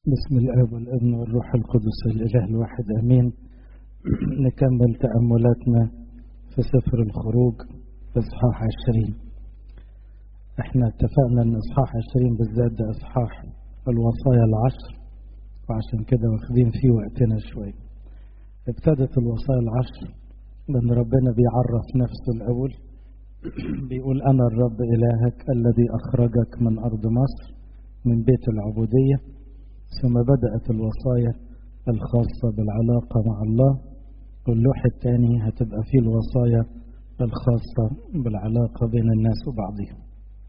بسم الاب والابن والروح القدس الاله الواحد امين نكمل تاملاتنا في سفر الخروج اصحاح عشرين احنا اتفقنا ان اصحاح عشرين بالذات ده اصحاح الوصايا العشر وعشان كده واخدين فيه وقتنا شوية ابتدت الوصايا العشر لان ربنا بيعرف نفسه الاول بيقول انا الرب الهك الذي اخرجك من ارض مصر من بيت العبوديه ثم بدأت الوصايا الخاصة بالعلاقة مع الله واللوح الثاني هتبقى فيه الوصايا الخاصة بالعلاقة بين الناس وبعضهم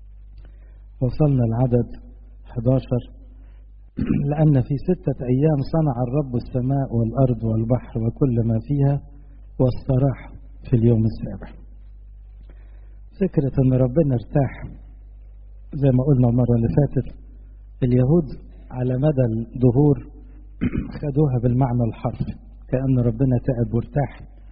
وصلنا العدد 11 لأن في ستة أيام صنع الرب السماء والأرض والبحر وكل ما فيها واستراح في اليوم السابع فكرة أن ربنا ارتاح زي ما قلنا المرة اللي فاتت اليهود على مدى الدهور خدوها بالمعنى الحرفي كأن ربنا تعب وارتاح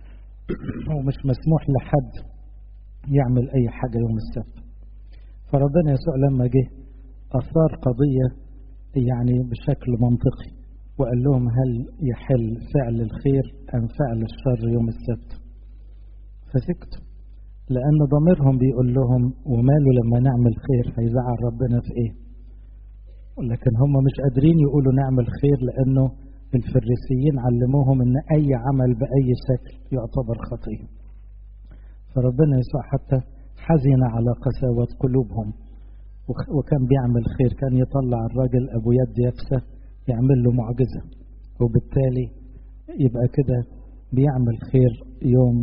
ومش مسموح لحد يعمل أي حاجة يوم السبت فربنا يسوع لما جه أثار قضية يعني بشكل منطقي وقال لهم هل يحل فعل الخير أم فعل الشر يوم السبت فسكتوا لأن ضميرهم بيقول لهم وماله لما نعمل خير هيزعل ربنا في إيه لكن هم مش قادرين يقولوا نعمل خير لأنه الفريسيين علموهم أن أي عمل بأي شكل يعتبر خطية فربنا يسوع حتى حزن على قساوة قلوبهم وكان بيعمل خير كان يطلع الراجل أبو يد يبسة يعمل له معجزة وبالتالي يبقى كده بيعمل خير يوم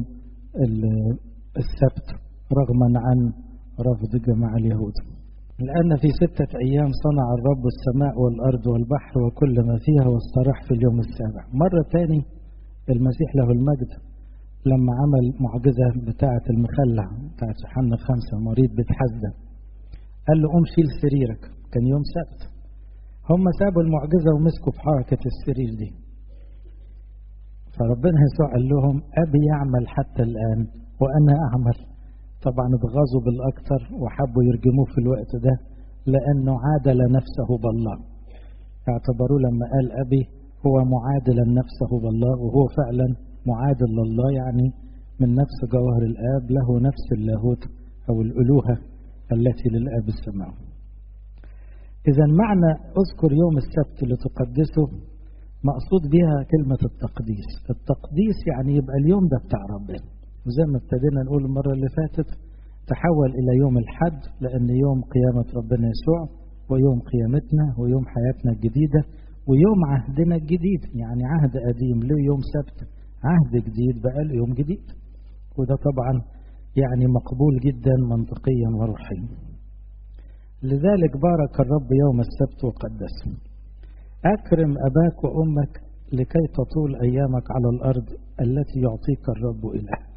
السبت رغما عن رفض جماعة اليهود لأن في ستة أيام صنع الرب السماء والأرض والبحر وكل ما فيها واستراح في اليوم السابع مرة تاني المسيح له المجد لما عمل معجزة بتاعة المخلع بتاعة يوحنا خمسة مريض بتحزن قال له قوم شيل سريرك كان يوم سبت هم سابوا المعجزة ومسكوا في حركة السرير دي فربنا يسوع قال لهم أبي يعمل حتى الآن وأنا أعمل طبعا اتغاظوا بالأكثر وحبوا يرجموه في الوقت ده لأنه عادل نفسه بالله اعتبروه لما قال أبي هو معادلا نفسه بالله وهو فعلا معادل لله يعني من نفس جوهر الآب له نفس اللاهوت أو الألوهة التي للآب السماوي إذا معنى أذكر يوم السبت لتقدسه مقصود بها كلمة التقديس التقديس يعني يبقى اليوم ده بتاع ربنا وزي ما ابتدينا نقول المرة اللي فاتت تحول إلى يوم الحد لأن يوم قيامة ربنا يسوع ويوم قيامتنا ويوم حياتنا الجديدة ويوم عهدنا الجديد يعني عهد قديم له يوم سبت عهد جديد بقى له يوم جديد وده طبعا يعني مقبول جدا منطقيا وروحيا لذلك بارك الرب يوم السبت وقدسه أكرم أباك وأمك لكي تطول أيامك على الأرض التي يعطيك الرب إلهك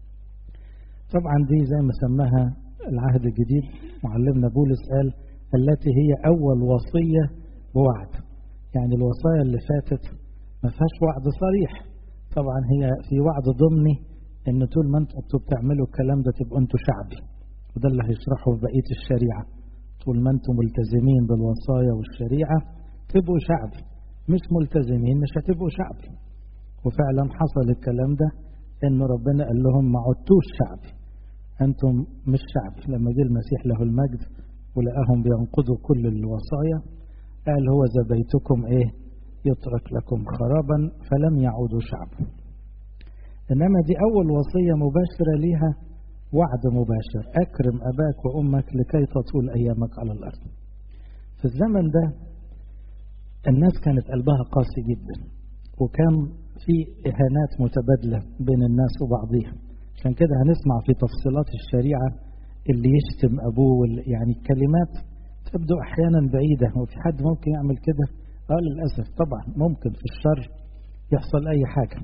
طبعا دي زي ما سماها العهد الجديد معلمنا بولس قال التي هي أول وصية بوعد يعني الوصايا اللي فاتت ما فيهاش وعد صريح طبعا هي في وعد ضمني ان طول ما انتوا بتعملوا الكلام ده تبقوا انتوا شعبي وده اللي هيشرحه في بقيه الشريعه طول ما انتم ملتزمين بالوصايا والشريعه تبقوا شعبي مش ملتزمين مش هتبقوا شعبي وفعلا حصل الكلام ده ان ربنا قال لهم ما عدتوش شعبي انتم مش شعب لما جه المسيح له المجد ولقاهم بينقضوا كل الوصايا قال هو زبيتكم ايه يترك لكم خرابا فلم يعودوا شعبا انما دي اول وصيه مباشره ليها وعد مباشر اكرم اباك وامك لكي تطول ايامك على الارض في الزمن ده الناس كانت قلبها قاسي جدا وكان في اهانات متبادله بين الناس وبعضهم عشان كده هنسمع في تفصيلات الشريعة اللي يشتم أبوه يعني الكلمات تبدو أحيانا بعيدة وفي حد ممكن يعمل كده اه للأسف طبعا ممكن في الشر يحصل أي حاجة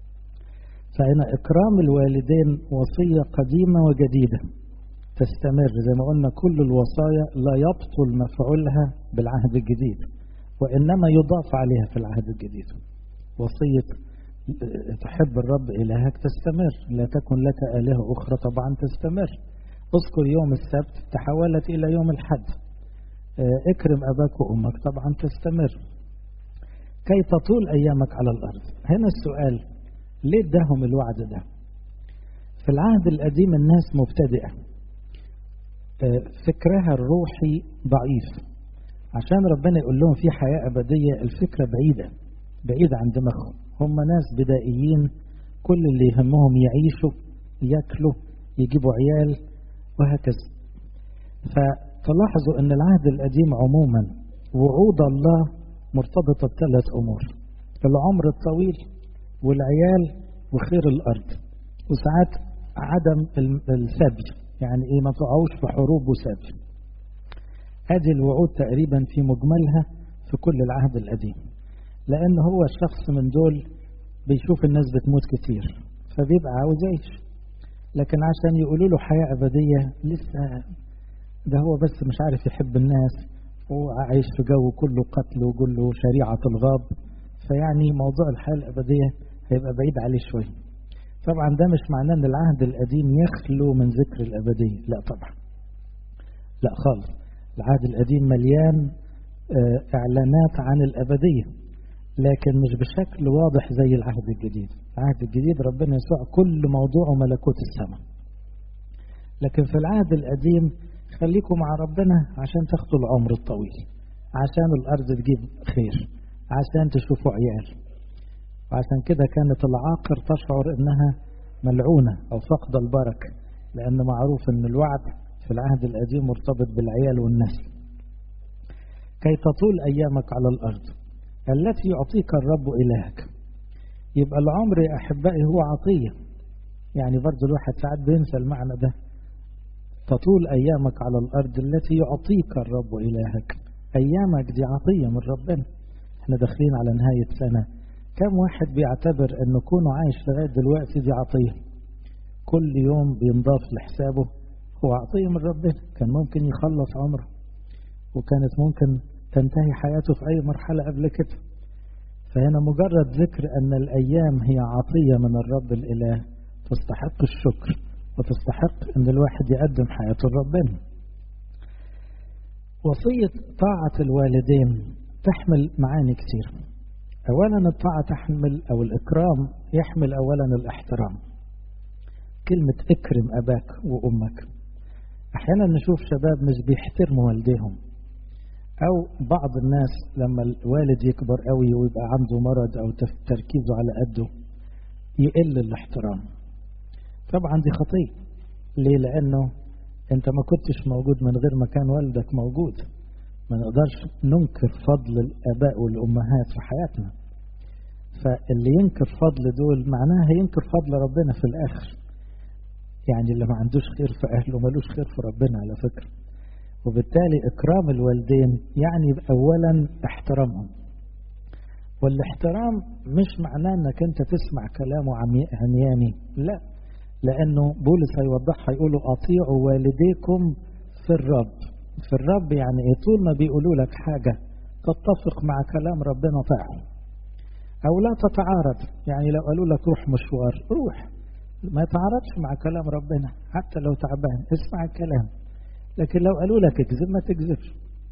فهنا إكرام الوالدين وصية قديمة وجديدة تستمر زي ما قلنا كل الوصايا لا يبطل مفعولها بالعهد الجديد وإنما يضاف عليها في العهد الجديد وصية تحب الرب إلهك تستمر لا تكن لك آلهة أخرى طبعا تستمر اذكر يوم السبت تحولت إلى يوم الحد اكرم أباك وأمك طبعا تستمر كي تطول أيامك على الأرض هنا السؤال ليه اداهم الوعد ده في العهد القديم الناس مبتدئة فكرها الروحي ضعيف عشان ربنا يقول لهم في حياة أبدية الفكرة بعيدة بعيدة عن دماغهم هم ناس بدائيين كل اللي يهمهم يعيشوا ياكلوا يجيبوا عيال وهكذا فتلاحظوا أن العهد القديم عموما وعود الله مرتبطة بثلاث أمور العمر الطويل والعيال وخير الأرض وساعات عدم السبي يعني إيه ما تقعوش في حروب وسبي هذه الوعود تقريبا في مجملها في كل العهد القديم لأن هو الشخص من دول بيشوف الناس بتموت كتير فبيبقى عاوز يعيش لكن عشان يقولوا له حياة أبدية لسه ده هو بس مش عارف يحب الناس وعايش في جو كله قتل وكله شريعة الغاب فيعني موضوع الحياة الأبدية هيبقى بعيد عليه شوية طبعا ده مش معناه ان العهد القديم يخلو من ذكر الأبدية لا طبعا لا خالص العهد القديم مليان إعلانات عن الأبدية لكن مش بشكل واضح زي العهد الجديد العهد الجديد ربنا يسوع كل موضوعه ملكوت السماء لكن في العهد القديم خليكم مع ربنا عشان تاخدوا العمر الطويل عشان الأرض تجيب خير عشان تشوفوا عيال وعشان كده كانت العاقر تشعر انها ملعونة او فقد البركة لان معروف ان الوعد في العهد القديم مرتبط بالعيال والنسل كي تطول ايامك على الارض التي يعطيك الرب الهك يبقى العمر يا احبائي هو عطية يعني برضو الواحد ساعات بينسى المعنى ده تطول ايامك على الارض التي يعطيك الرب الهك ايامك دي عطية من ربنا احنا داخلين على نهاية سنة كم واحد بيعتبر ان كونه عايش لغاية دلوقتي دي عطية كل يوم بينضاف لحسابه هو عطية من ربنا كان ممكن يخلص عمره وكانت ممكن تنتهي حياته في أي مرحلة قبل كده فهنا مجرد ذكر أن الأيام هي عطية من الرب الإله تستحق الشكر وتستحق أن الواحد يقدم حياته لربنا وصية طاعة الوالدين تحمل معاني كتير أولا الطاعة تحمل أو الإكرام يحمل أولا الاحترام كلمة اكرم أباك وأمك أحيانا نشوف شباب مش بيحترموا والديهم أو بعض الناس لما الوالد يكبر قوي ويبقى عنده مرض أو تركيزه على قده يقل الاحترام طبعا دي خطية ليه لأنه أنت ما كنتش موجود من غير ما كان والدك موجود ما نقدرش ننكر فضل الآباء والأمهات في حياتنا فاللي ينكر فضل دول معناها هينكر فضل ربنا في الآخر يعني اللي ما عندوش خير في أهله ملوش خير في ربنا على فكرة وبالتالي إكرام الوالدين يعني أولا احترامهم والاحترام مش معناه أنك أنت تسمع كلامه عمياني لا لأنه بولس هيوضحها يقولوا أطيعوا والديكم في الرب في الرب يعني ايه طول ما بيقولوا لك حاجة تتفق مع كلام ربنا طاعه أو لا تتعارض يعني لو قالوا لك روح مشوار روح ما يتعارضش مع كلام ربنا حتى لو تعبان اسمع الكلام لكن لو قالوا لك اكذب ما تكذبش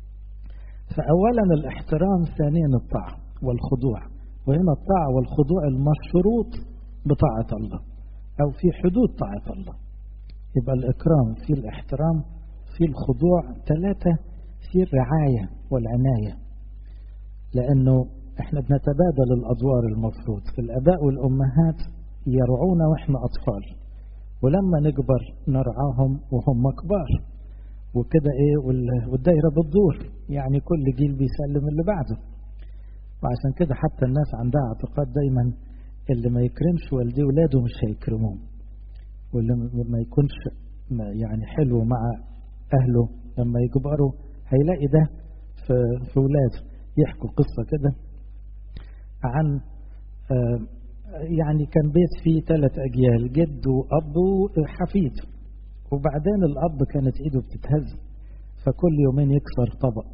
فأولا الاحترام ثانيا الطاعة والخضوع وهنا الطاعة والخضوع المشروط بطاعة الله أو في حدود طاعة الله يبقى الإكرام في الاحترام في الخضوع ثلاثة في الرعاية والعناية لأنه احنا بنتبادل الأدوار المفروض الأباء والأمهات يرعونا وإحنا أطفال ولما نكبر نرعاهم وهم كبار وكده ايه والدايرة بتدور يعني كل جيل بيسلم اللي بعده وعشان كده حتى الناس عندها اعتقاد دايما اللي ما يكرمش والديه ولاده مش هيكرموه واللي ما يكونش يعني حلو مع أهله لما يكبروا هيلاقي ده في, في ولاده يحكوا قصة كده عن يعني كان بيت فيه ثلاث أجيال جد وأب وحفيد وبعدين الأب كانت إيده بتتهز فكل يومين يكسر طبق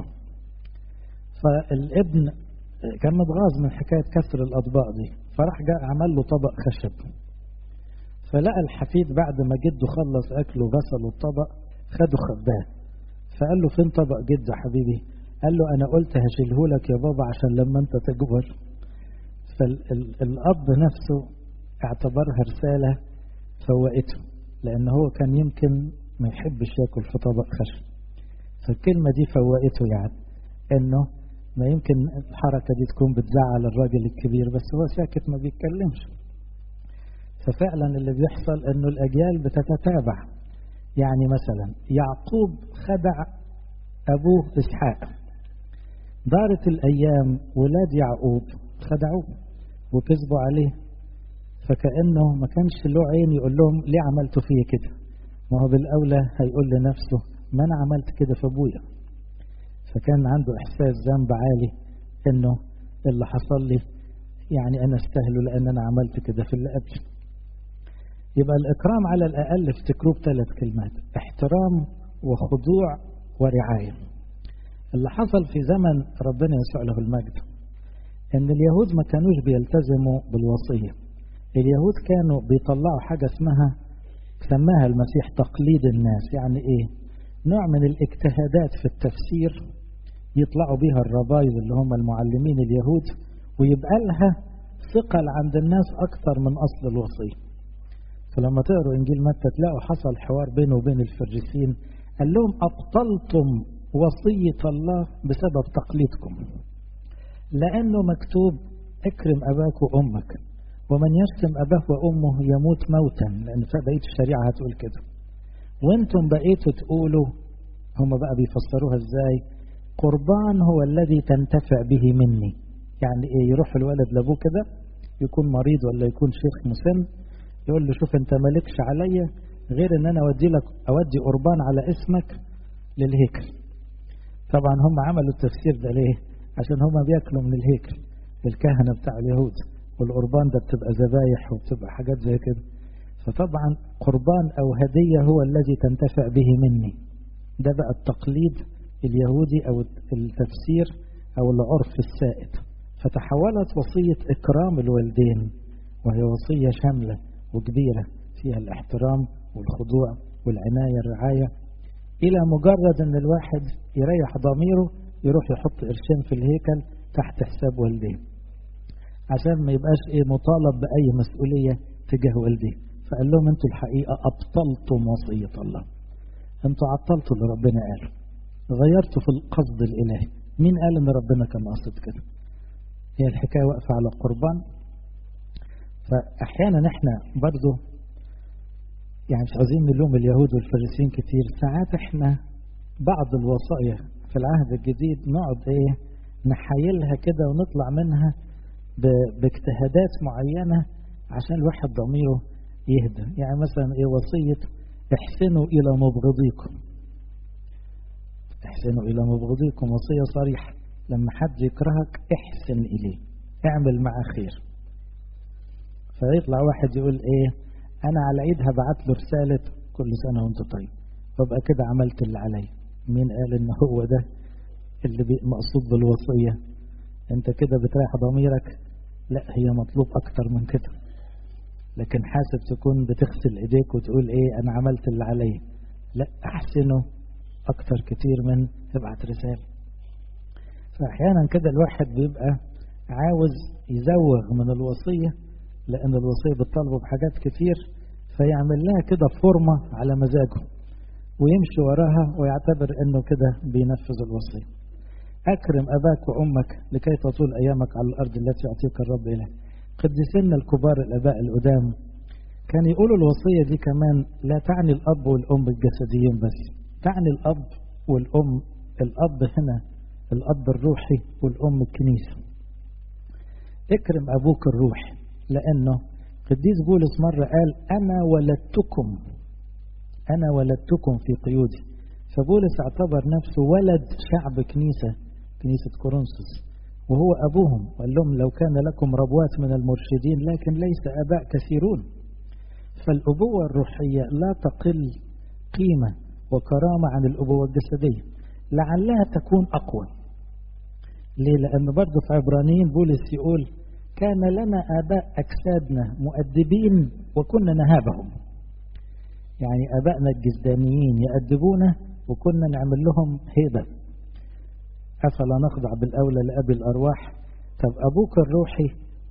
فالابن كان متغاظ من حكاية كسر الأطباق دي فراح جاء عمل له طبق خشب فلقى الحفيد بعد ما جده خلص أكله غسل الطبق خده خباه فقال له فين طبق جد يا حبيبي قال له أنا قلت هشيله لك يا بابا عشان لما أنت تكبر فالأب نفسه اعتبرها رسالة فوقته لأن هو كان يمكن ما يحبش ياكل في طبق خشب فالكلمة دي فوقته يعني إنه ما يمكن الحركة دي تكون بتزعل الراجل الكبير بس هو ساكت ما بيتكلمش ففعلا اللي بيحصل إنه الأجيال بتتتابع يعني مثلا يعقوب خدع أبوه إسحاق دارت الأيام ولاد يعقوب خدعوه وكذبوا عليه فكأنه ما كانش له عين يقول لهم ليه عملتوا فيه كده ما هو بالأولى هيقول لنفسه ما أنا عملت كده في أبويا فكان عنده إحساس ذنب عالي إنه اللي حصل لي يعني أنا استاهله لأن أنا عملت كده في اللي قبل يبقى الإكرام على الأقل افتكروه بثلاث كلمات احترام وخضوع ورعاية اللي حصل في زمن ربنا يسوع له المجد ان اليهود ما كانوش بيلتزموا بالوصية اليهود كانوا بيطلعوا حاجة اسمها سماها المسيح تقليد الناس يعني ايه نوع من الاجتهادات في التفسير يطلعوا بيها الربايز اللي هم المعلمين اليهود ويبقى لها ثقل عند الناس اكثر من اصل الوصية فلما تقروا انجيل متى تلاقوا حصل حوار بينه وبين الفريسين قال لهم ابطلتم وصية الله بسبب تقليدكم لأنه مكتوب اكرم أباك وأمك ومن يشتم أباه وأمه يموت موتا لأن بقية الشريعة هتقول كده وانتم بقيتوا تقولوا هم بقى بيفسروها ازاي قربان هو الذي تنتفع به مني يعني ايه يروح الولد لابوه كده يكون مريض ولا يكون شيخ مسن يقول له شوف انت مالكش عليا غير ان انا اودي لك اودي قربان على اسمك للهيكل طبعا هم عملوا التفسير ده ليه عشان هم بياكلوا من الهيكل الكهنة بتاع اليهود والقربان ده بتبقى ذبايح وبتبقى حاجات زي كده فطبعا قربان أو هدية هو الذي تنتفع به مني ده بقى التقليد اليهودي أو التفسير أو العرف السائد فتحولت وصية إكرام الوالدين وهي وصية شاملة وكبيرة فيها الاحترام والخضوع والعناية الرعاية إلى مجرد أن الواحد يريح ضميره يروح يحط قرشين في الهيكل تحت حساب والديه عشان ما يبقاش إيه مطالب بأي مسؤولية تجاه والديه فقال لهم أنتوا الحقيقة أبطلتم وصية الله أنتوا عطلتوا اللي ربنا قاله غيرتوا في القصد الإلهي مين قال أن ربنا كان قاصد كده هي الحكاية واقفة على قربان فأحيانا احنا برضو يعني مش عايزين نلوم اليهود والفريسين كتير ساعات احنا بعض الوصايا في العهد الجديد نقعد ايه نحايلها كده ونطلع منها باجتهادات معينة عشان الواحد ضميره يهدى يعني مثلا ايه وصية احسنوا الى مبغضيكم احسنوا الى مبغضيكم وصية صريحة لما حد يكرهك احسن اليه اعمل معاه خير فيطلع واحد يقول ايه انا على عيد هبعت له رسالة كل سنة وانت طيب فبقى كده عملت اللي عليا مين قال ان هو ده اللي مقصود بالوصية انت كده بتريح ضميرك لا هي مطلوب اكتر من كده لكن حاسب تكون بتغسل ايديك وتقول ايه انا عملت اللي عليا لا احسنه اكتر كتير من ابعت رسالة فاحيانا كده الواحد بيبقى عاوز يزوغ من الوصية لان الوصية بتطلبه بحاجات كتير فيعمل لها كده فورمة على مزاجه ويمشي وراها ويعتبر انه كده بينفذ الوصية اكرم اباك وامك لكي تطول ايامك على الارض التي يعطيك الرب اليها قديسنا الكبار الاباء القدام كان يقولوا الوصية دي كمان لا تعني الاب والام الجسديين بس تعني الاب والام الاب هنا الاب الروحي والام الكنيسة اكرم ابوك الروحي لانه قديس بولس مرة قال انا ولدتكم أنا ولدتكم في قيودي فبولس اعتبر نفسه ولد شعب كنيسة كنيسة كورنثوس وهو أبوهم وقال لهم لو كان لكم ربوات من المرشدين لكن ليس أباء كثيرون فالأبوة الروحية لا تقل قيمة وكرامة عن الأبوة الجسدية لعلها تكون أقوى ليه؟ لأن برضه في عبرانيين بولس يقول كان لنا آباء أجسادنا مؤدبين وكنا نهابهم يعني أبائنا الجسدانيين يأدبونا وكنا نعمل لهم هيبة أفلا نخضع بالأولى لأبي الأرواح طب أبوك الروحي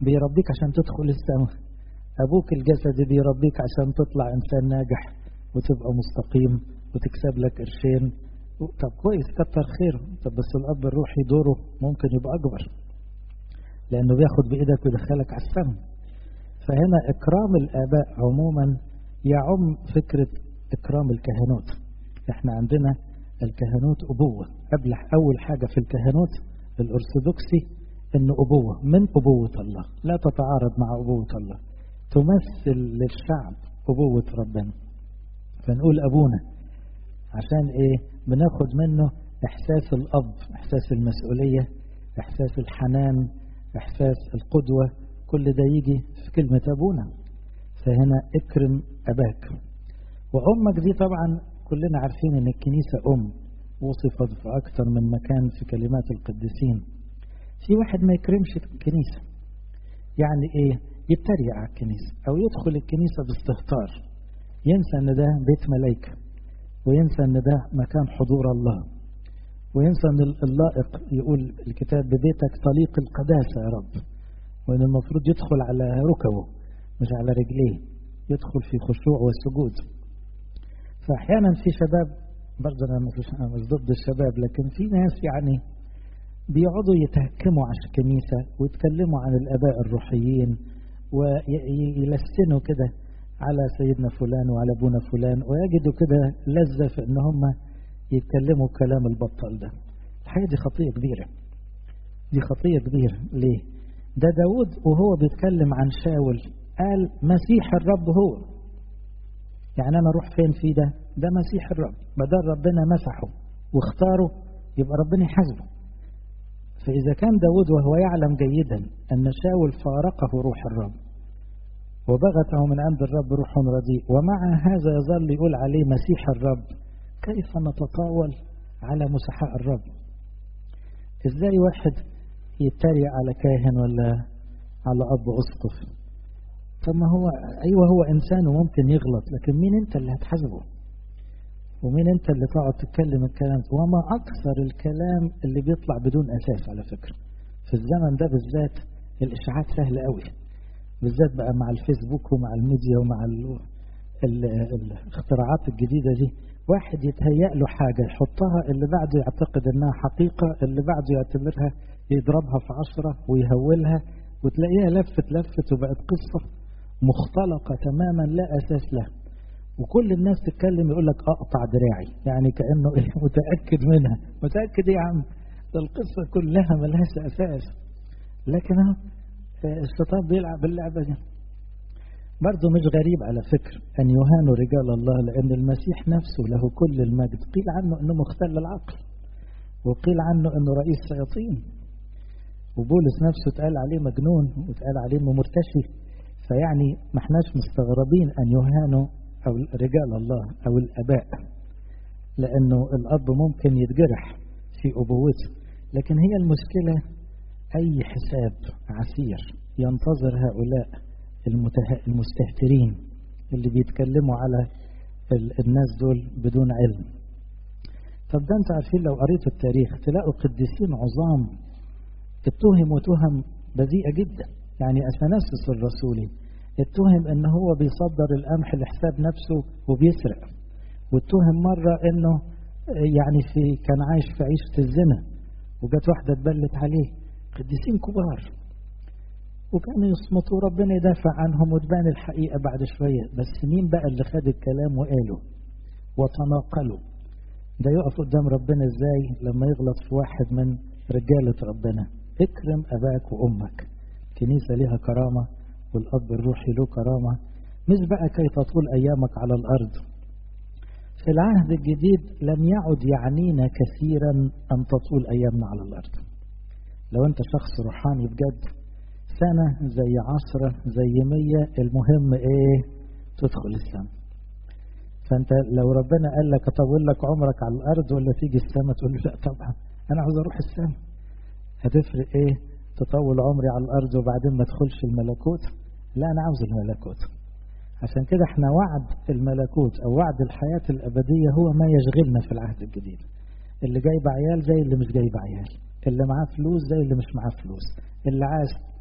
بيربيك عشان تدخل السماء أبوك الجسدي بيربيك عشان تطلع إنسان ناجح وتبقى مستقيم وتكسب لك قرشين طب كويس كتر خير طب بس الأب الروحي دوره ممكن يبقى أكبر لأنه بياخد بإيدك ويدخلك على السماء فهنا إكرام الآباء عموما يعم فكرة إكرام الكهنوت إحنا عندنا الكهنوت أبوة قبل أول حاجة في الكهنوت الأرثوذكسي إن أبوة من أبوة الله لا تتعارض مع أبوة الله تمثل للشعب أبوة ربنا فنقول أبونا عشان إيه بناخد منه إحساس الأب إحساس المسؤولية إحساس الحنان إحساس القدوة كل ده يجي في كلمة أبونا فهنا اكرم أباك وأمك دي طبعا كلنا عارفين أن الكنيسة أم وصفت في أكثر من مكان في كلمات القديسين في واحد ما يكرمش الكنيسة يعني إيه يتريق على الكنيسة أو يدخل الكنيسة باستهتار ينسى أن ده بيت ملايكة وينسى أن ده مكان حضور الله وينسى أن اللائق يقول الكتاب ببيتك طليق القداسة يا رب وأن المفروض يدخل على ركبه مش على رجليه يدخل في خشوع وسجود فأحيانا في شباب برضه أنا مش ضد الشباب لكن في ناس يعني بيقعدوا يتهكموا على الكنيسة ويتكلموا عن الآباء الروحيين ويلسنوا كده على سيدنا فلان وعلى ابونا فلان ويجدوا كده لذة في ان هم يتكلموا كلام البطل ده الحقيقة دي خطية كبيرة دي خطية كبيرة ليه ده داود وهو بيتكلم عن شاول قال مسيح الرب هو يعني انا اروح فين في ده ده مسيح الرب بدل ربنا مسحه واختاره يبقى ربنا يحاسبه فإذا كان داود وهو يعلم جيدا أن شاول فارقه روح الرب وبغته من عند الرب روح رديء ومع هذا يظل يقول عليه مسيح الرب كيف نتطاول على مسحاء الرب ازاي واحد يتريق على كاهن ولا على أب أسقف طب ما هو أيوة هو إنسان وممكن يغلط لكن مين أنت اللي هتحاسبه ومين أنت اللي تقعد تتكلم الكلام وما أكثر الكلام اللي بيطلع بدون أساس على فكرة في الزمن ده بالذات الإشاعات سهلة قوي بالذات بقى مع الفيسبوك ومع الميديا ومع ال ال الاختراعات الجديدة دي واحد يتهيأ له حاجة يحطها اللي بعده يعتقد انها حقيقة اللي بعده يعتبرها يضربها في عشرة ويهولها وتلاقيها لفت لفت وبقت قصة مختلقة تماما لا أساس لها وكل الناس تتكلم يقول لك أقطع دراعي يعني كأنه إيه متأكد منها متأكد إيه يا عم ده القصة كلها ملهاش أساس لكن اهو الشيطان بيلعب باللعبة دي برضه مش غريب على فكر أن يهانوا رجال الله لأن المسيح نفسه له كل المجد قيل عنه أنه مختل العقل وقيل عنه أنه رئيس شياطين وبولس نفسه اتقال عليه مجنون واتقال عليه أنه مرتشي فيعني ما احناش مستغربين أن يهانوا أو رجال الله أو الآباء لأنه الأب ممكن يتجرح في أبوته لكن هي المشكلة أي حساب عسير ينتظر هؤلاء المستهترين اللي بيتكلموا على الناس دول بدون علم طب ده انت عارفين لو قريتوا التاريخ تلاقوا قديسين عظام اتهموا تهم بذيئة جدا يعني أثناسس الرسولي اتهم ان هو بيصدر القمح لحساب نفسه وبيسرق واتهم مرة انه يعني في كان عايش في عيشة الزنا وجت واحدة اتبلت عليه قديسين كبار وكانوا يصمتوا ربنا يدافع عنهم وتبان الحقيقة بعد شوية بس مين بقى اللي خد الكلام وقاله وتناقلوا ده يقف قدام ربنا ازاي لما يغلط في واحد من رجالة ربنا اكرم أباك وأمك كنيسة ليها كرامة والأب الروحي له كرامة مش بقى كي تطول أيامك على الأرض في العهد الجديد لم يعد يعنينا كثيرا أن تطول أيامنا على الأرض لو أنت شخص روحاني بجد سنة زي عشرة زي مية المهم إيه تدخل السماء فأنت لو ربنا قال لك أطول لك عمرك على الأرض ولا تيجي السماء تقول له لا طبعا أنا عاوز أروح السماء هتفرق إيه تطول عمري على الأرض وبعدين ما ادخلش الملكوت لا أنا عاوز الملكوت عشان كده احنا وعد الملكوت أو وعد الحياة الأبدية هو ما يشغلنا في العهد الجديد اللي جايب عيال زي اللي مش جايب عيال اللي معاه فلوس زي اللي مش معاه فلوس اللي عايز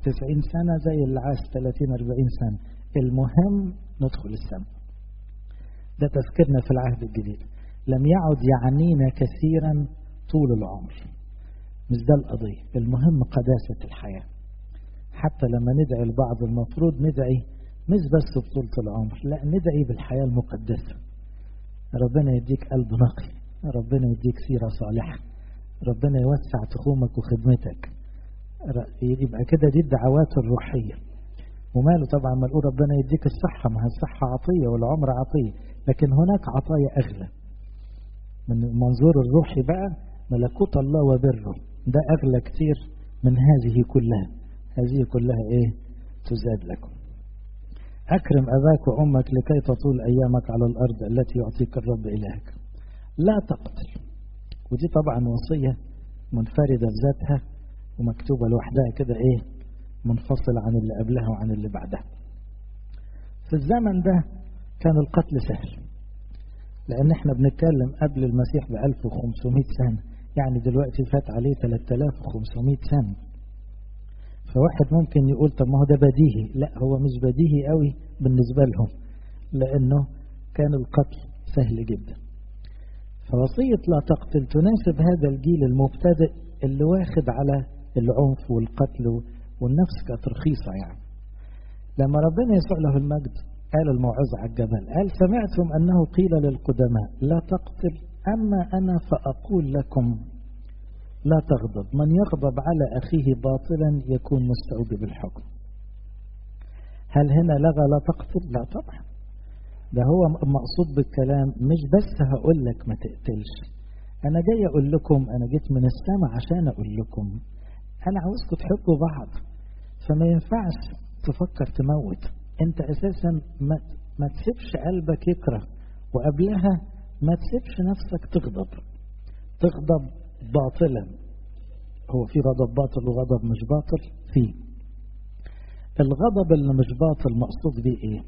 90 سنة زي اللي عاش 30 40 سنة المهم ندخل السماء ده تفكيرنا في العهد الجديد لم يعد يعنينا كثيرا طول العمر مش ده القضية المهم قداسة الحياة حتى لما ندعي البعض المفروض ندعي مش بس بطولة العمر لا ندعي بالحياة المقدسة ربنا يديك قلب نقي ربنا يديك سيرة صالحة ربنا يوسع تخومك وخدمتك يبقى كده دي الدعوات الروحية وماله طبعا ما نقول ربنا يديك الصحة ما هي الصحة عطية والعمر عطية لكن هناك عطايا أغلى من المنظور الروحي بقى ملكوت الله وبره ده أغلى كتير من هذه كلها هذه كلها إيه تزاد لكم أكرم أباك وأمك لكي تطول أيامك على الأرض التي يعطيك الرب إلهك لا تقتل ودي طبعا وصية منفردة بذاتها ومكتوبة لوحدها كده إيه منفصل عن اللي قبلها وعن اللي بعدها في الزمن ده كان القتل سهل لأن احنا بنتكلم قبل المسيح ب 1500 سنة يعني دلوقتي فات عليه 3500 سنة فواحد ممكن يقول طب ما هو ده بديهي لا هو مش بديهي قوي بالنسبة لهم لأنه كان القتل سهل جدا فوصية لا تقتل تناسب هذا الجيل المبتدئ اللي واخد على العنف والقتل والنفس كانت رخيصة يعني لما ربنا يسوع له المجد قال الموعظة على الجبل قال سمعتم أنه قيل للقدماء لا تقتل أما أنا فأقول لكم لا تغضب من يغضب على أخيه باطلا يكون مستوجب الحكم هل هنا لغى لا تقتل لا طبعا ده هو مقصود بالكلام مش بس هقول لك ما تقتلش أنا جاي أقول لكم أنا جيت من السماء عشان أقول لكم أنا عاوزكم تحبوا بعض فما ينفعش تفكر تموت أنت أساسا ما, ما تسيبش قلبك يكره وقبلها ما تسيبش نفسك تغضب تغضب باطلا هو في غضب باطل وغضب مش باطل في الغضب اللي مش باطل مقصود بيه ايه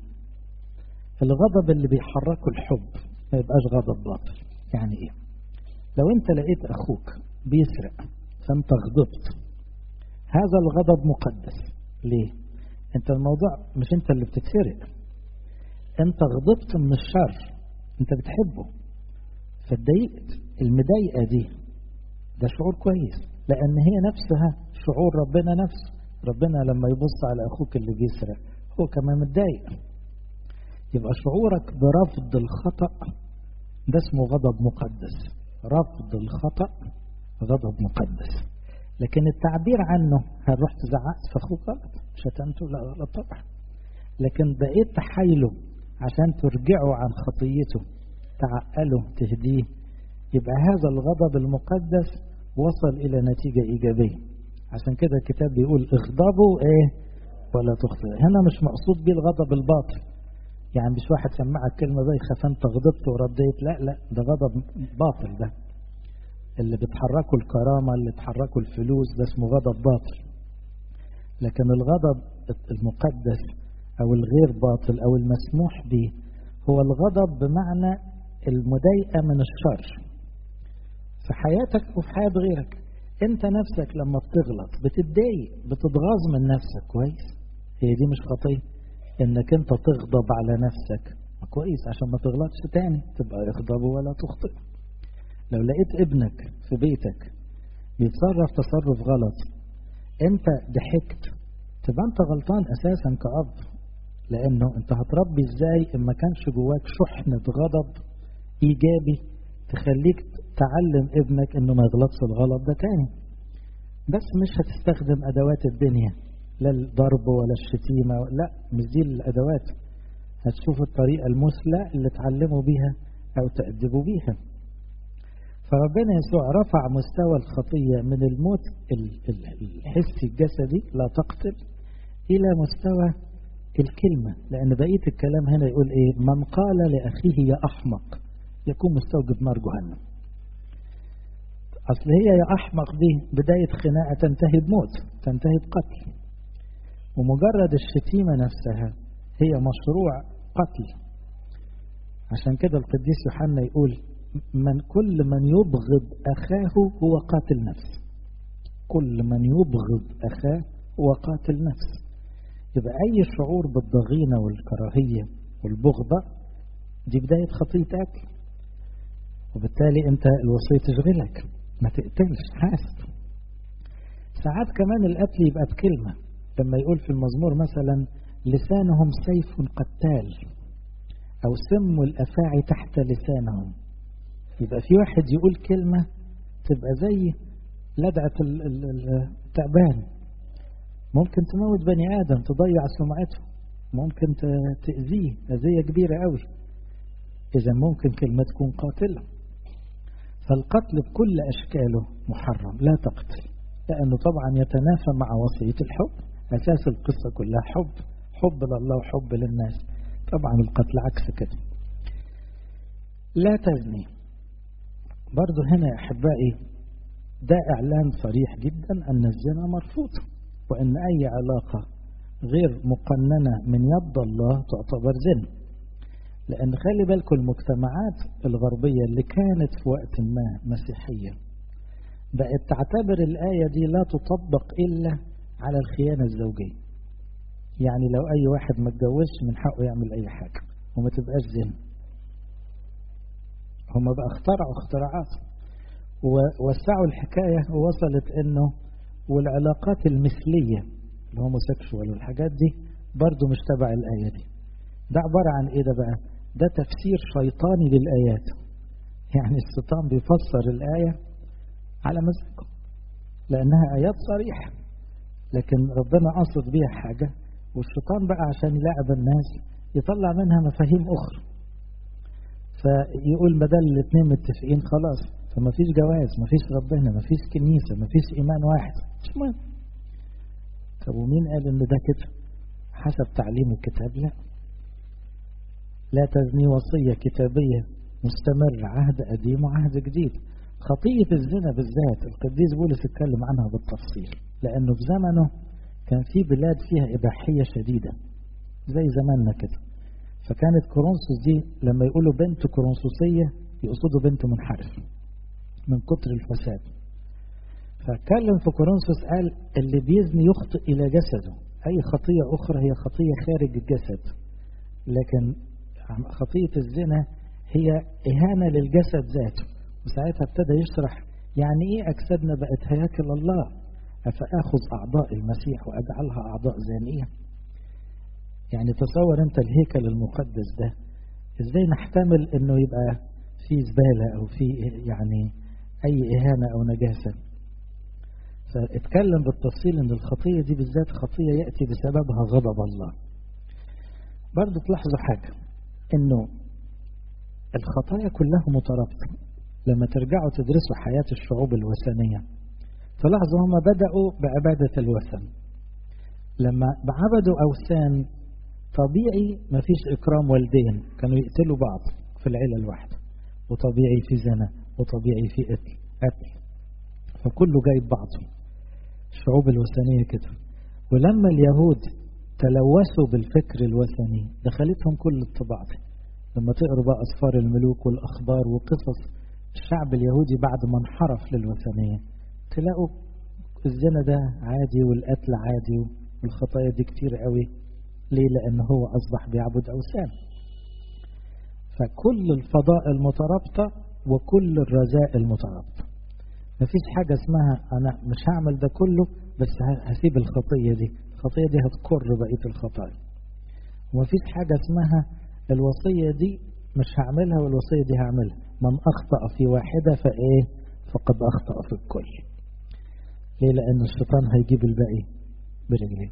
الغضب اللي بيحركه الحب ما يبقاش غضب باطل يعني ايه لو انت لقيت اخوك بيسرق فانت غضبت هذا الغضب مقدس ليه انت الموضوع مش انت اللي بتتسرق انت غضبت من الشر انت بتحبه فاتضايقت المضايقه دي ده شعور كويس لان هي نفسها شعور ربنا نفسه ربنا لما يبص على اخوك اللي بيسرق هو كمان متضايق يبقى شعورك برفض الخطأ ده اسمه غضب مقدس رفض الخطأ غضب مقدس لكن التعبير عنه هل رحت زعقت في اخوك غلط شتمته لا غلط طبعا لكن بقيت تحايله عشان ترجعه عن خطيته تعقله تهديه يبقى هذا الغضب المقدس وصل إلى نتيجة إيجابية عشان كده الكتاب بيقول اغضبوا ايه ولا تخطئوا هنا مش مقصود بيه الغضب الباطل يعني مش واحد سمعك كلمة بايخة فانت غضبت ورديت لا لا ده غضب باطل ده اللي بتحركه الكرامة اللي بتحركه الفلوس ده اسمه غضب باطل لكن الغضب المقدس أو الغير باطل أو المسموح به هو الغضب بمعنى المضايقة من الشر في حياتك وفي حياة غيرك انت نفسك لما بتغلط بتتضايق بتتغاظ من نفسك كويس هي دي مش خطية انك انت تغضب على نفسك كويس عشان ما تغلطش تاني تبقى اغضب ولا تخطئ لو لقيت ابنك في بيتك بيتصرف تصرف غلط انت ضحكت تبقى انت غلطان اساسا كأب لانه انت هتربي ازاي ان ما كانش جواك شحنة غضب ايجابي تخليك تعلم ابنك انه ما يغلطش الغلط ده تاني بس مش هتستخدم ادوات الدنيا لا الضرب ولا الشتيمة لا مش دي الادوات هتشوف الطريقة المثلى اللي تعلموا بيها او تأدبوا بيها فربنا يسوع رفع مستوى الخطية من الموت الحسي الجسدي لا تقتل إلى مستوى الكلمة لأن بقية الكلام هنا يقول إيه من قال لأخيه يا أحمق يكون مستوجب نار جهنم أصل هي يا أحمق دي بداية خناقة تنتهي بموت تنتهي بقتل ومجرد الشتيمة نفسها هي مشروع قتل عشان كده القديس يوحنا يقول من كل من يبغض أخاه هو قاتل نفس كل من يبغض أخاه وقاتل نفس يبقى أي شعور بالضغينة والكراهية والبغضة دي بداية خطية أكل وبالتالي أنت الوصية تشغلك ما تقتلش حاسب ساعات كمان القتل يبقى بكلمة لما يقول في المزمور مثلا لسانهم سيف قتال أو سم الأفاعي تحت لسانهم يبقى في واحد يقول كلمة تبقى زي لدعة التعبان ممكن تموت بني آدم تضيع سمعته ممكن تأذيه أذية كبيرة قوي إذا ممكن كلمة تكون قاتلة فالقتل بكل أشكاله محرم لا تقتل لأنه طبعا يتنافى مع وصية الحب أساس القصة كلها حب حب لله وحب للناس طبعا القتل عكس كده لا تزني برضو هنا يا أحبائي ده إعلان صريح جدا أن الزنا مرفوض وأن أي علاقة غير مقننة من يد الله تعتبر زنا لأن خلي بالكم المجتمعات الغربية اللي كانت في وقت ما مسيحية بقت تعتبر الآية دي لا تطبق إلا على الخيانة الزوجية يعني لو أي واحد ما اتجوزش من حقه يعمل أي حاجة وما تبقاش زنا هم بقى اخترعوا اختراعات ووسعوا الحكاية ووصلت انه والعلاقات المثلية الهوموسيكشوال والحاجات دي برضو مش تبع الآية دي ده عبارة عن ايه ده بقى ده تفسير شيطاني للآيات يعني الشيطان بيفسر الآية على مزاجه لأنها آيات صريحة لكن ربنا قصد بيها حاجة والشيطان بقى عشان يلاعب الناس يطلع منها مفاهيم أخرى فيقول بدل الاثنين متفقين خلاص فما فيش جواز ما فيش ربنا ما فيش كنيسة ما فيش إيمان واحد مش مهم طب ومين قال إن ده كده حسب تعليم الكتاب لا لا تزني وصية كتابية مستمر عهد قديم وعهد جديد خطية الزنا بالذات القديس بولس اتكلم عنها بالتفصيل لأنه في زمنه كان في بلاد فيها إباحية شديدة زي زماننا كده فكانت كورنثوس دي لما يقولوا بنت كورنثوسية يقصدوا بنت منحرفة من كتر الفساد فاتكلم في كورنثوس قال اللي بيزني يخطئ إلى جسده أي خطية أخرى هي خطية خارج الجسد لكن خطية الزنا هي إهانة للجسد ذاته وساعتها ابتدى يشرح يعني إيه أجسادنا بقت هياكل الله أفأخذ أعضاء المسيح وأجعلها أعضاء زانية يعني تصور أنت الهيكل المقدس ده إزاي نحتمل أنه يبقى في زبالة أو في يعني أي إهانة أو نجاسة فاتكلم بالتفصيل أن الخطية دي بالذات خطية يأتي بسببها غضب الله برضو تلاحظوا حاجة أنه الخطايا كلها مترابطة لما ترجعوا تدرسوا حياة الشعوب الوثنية تلاحظوا هم بدأوا بعبادة الوثن لما عبدوا أوثان طبيعي ما فيش إكرام والدين كانوا يقتلوا بعض في العيلة الواحدة وطبيعي في زنا وطبيعي في قتل قتل فكله جايب بعضه الشعوب الوثنية كده ولما اليهود تلوثوا بالفكر الوثني دخلتهم كل الطباع دي لما تقروا بقى أسفار الملوك والأخبار وقصص الشعب اليهودي بعد ما انحرف للوثنية تلاقوا الزنا ده عادي والقتل عادي والخطايا دي كتير قوي ليه لأن هو أصبح بيعبد أوثان فكل الفضائل مترابطة وكل الرذائل مترابطة مفيش حاجة اسمها أنا مش هعمل ده كله بس هسيب الخطية دي الخطية دي هتكر بقية الخطايا ومفيش حاجة اسمها الوصية دي مش هعملها والوصية دي هعملها من أخطأ في واحدة فإيه فقد أخطأ في الكل ليه لأن الشيطان هيجيب الباقي برجليه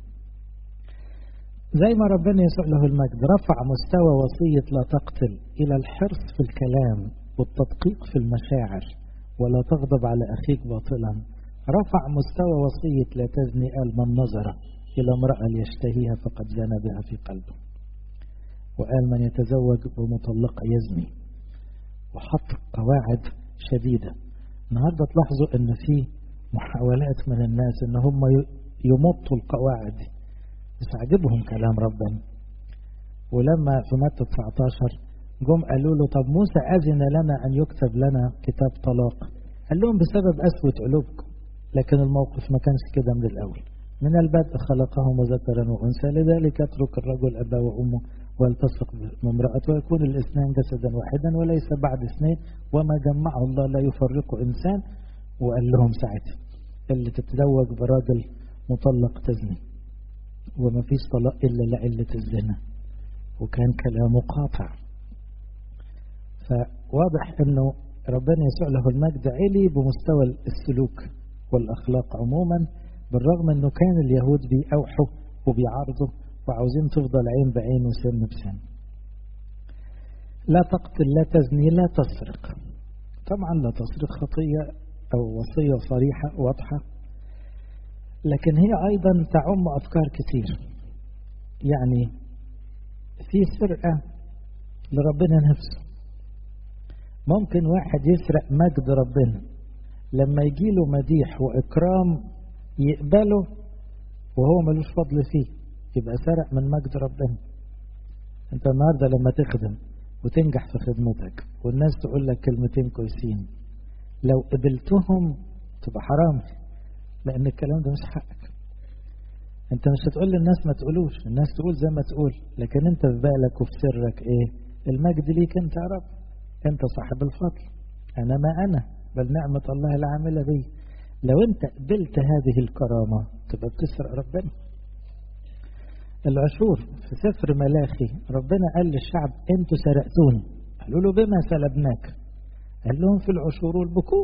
زي ما ربنا يسوع له المجد رفع مستوى وصية لا تقتل إلى الحرص في الكلام والتدقيق في المشاعر ولا تغضب على أخيك باطلا رفع مستوى وصية لا تزني قال من نظر إلى امرأة ليشتهيها فقد زنى بها في قلبه وقال من يتزوج بمطلقة يزني وحط قواعد شديدة النهاردة تلاحظوا ان في محاولات من الناس ان هم يمطوا القواعد دي بس عجبهم كلام ربنا ولما في متى 19 جم قالوا له طب موسى أذن لنا أن يكتب لنا كتاب طلاق قال لهم بسبب قسوة قلوبكم لكن الموقف ما كانش كده من الأول من البدء خلقهم ذكرا وأنثى لذلك يترك الرجل أبا وأمه والتصق بامرأته ويكون الاثنان جسدا واحدا وليس بعد اثنين وما جمعه الله لا يفرق إنسان وقال لهم ساعتها اللي تتزوج براجل مطلق تزني وما فيش طلاق إلا لعلة الزنا وكان كلامه قاطع فواضح أنه ربنا يسوع له المجد علي بمستوى السلوك والأخلاق عموما بالرغم أنه كان اليهود بيأوحوا وبيعارضوا وعاوزين تفضل عين بعين وسن بسن لا تقتل لا تزني لا تسرق طبعا لا تسرق خطية أو وصية صريحة واضحة لكن هي أيضا تعم أفكار كتير يعني في سرقة لربنا نفسه ممكن واحد يسرق مجد ربنا لما يجيله مديح وإكرام يقبله وهو ملوش فضل فيه يبقى سرق من مجد ربنا انت النهارده لما تخدم وتنجح في خدمتك والناس تقول لك كلمتين كويسين لو قبلتهم تبقى حرام لان الكلام ده مش حقك انت مش هتقول للناس ما تقولوش الناس تقول زي ما تقول لكن انت في بالك وفي سرك ايه المجد ليك انت يا رب انت صاحب الفضل انا ما انا بل نعمة الله العاملة بي لو انت قبلت هذه الكرامة تبقى بتسرق ربنا العشور في سفر ملاخي ربنا قال للشعب انتوا سرقتوني قالوا له بما سلبناك قال لهم في العشور والبكور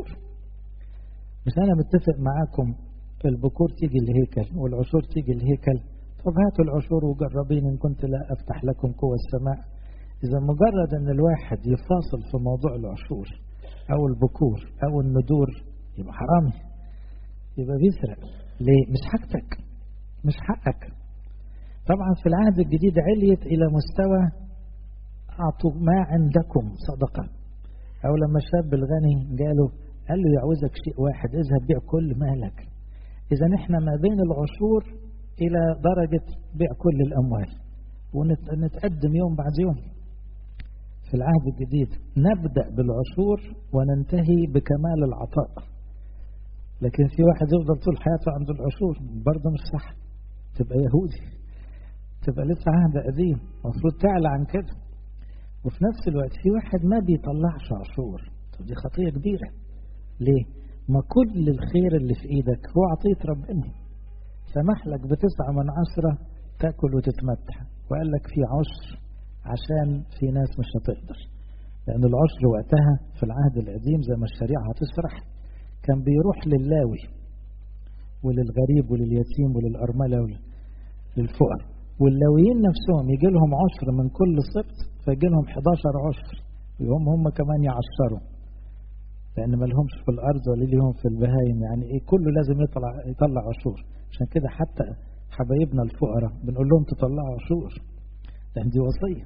مش انا متفق معاكم البكور تيجي الهيكل والعشور تيجي الهيكل طب هاتوا العشور وجربين ان كنت لا افتح لكم قوة السماء اذا مجرد ان الواحد يفاصل في موضوع العشور او البكور او الندور يبقى حرامي يبقى بيسرق ليه مش حاجتك مش حقك طبعا في العهد الجديد عليت إلى مستوى أعطوا ما عندكم صدقة أو لما الشاب الغني جاله قال له يعوزك شيء واحد اذهب بيع كل مالك إذا احنا ما بين العشور إلى درجة بيع كل الأموال ونتقدم يوم بعد يوم في العهد الجديد نبدأ بالعشور وننتهي بكمال العطاء لكن في واحد يفضل طول حياته عند العشور برضه مش صح تبقى يهودي تبقى لسه عهد قديم المفروض تعلى عن كده وفي نفس الوقت في واحد ما بيطلعش عشور طب دي خطية كبيرة ليه؟ ما كل الخير اللي في ايدك هو عطية ربنا سمح لك بتسعة من عشرة تاكل وتتمتع وقال لك في عشر عشان في ناس مش هتقدر لأن العشر وقتها في العهد القديم زي ما الشريعة هتشرح كان بيروح للاوي وللغريب ولليتيم وللأرملة وللفقر واللاويين نفسهم يجي لهم عشر من كل سبت فيجي لهم 11 عشر وهم هم كمان يعشروا لأن ما لهمش في الأرض ولا ليهم في البهايم يعني إيه كله لازم يطلع يطلع عشور عشان كده حتى حبايبنا الفقراء بنقول لهم تطلعوا عشور لأن دي وصية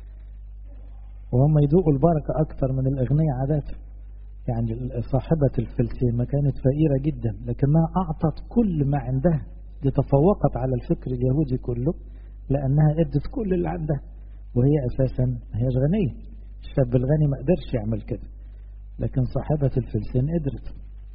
وهم يذوقوا البركة أكتر من الأغنياء عادة يعني صاحبة الفلسين ما كانت فقيرة جدا لكنها أعطت كل ما عندها دي تفوقت على الفكر اليهودي كله لأنها ادت كل اللي عندها وهي أساسا ما هيش غنية الشاب الغني ما قدرش يعمل كده لكن صاحبة الفلسين قدرت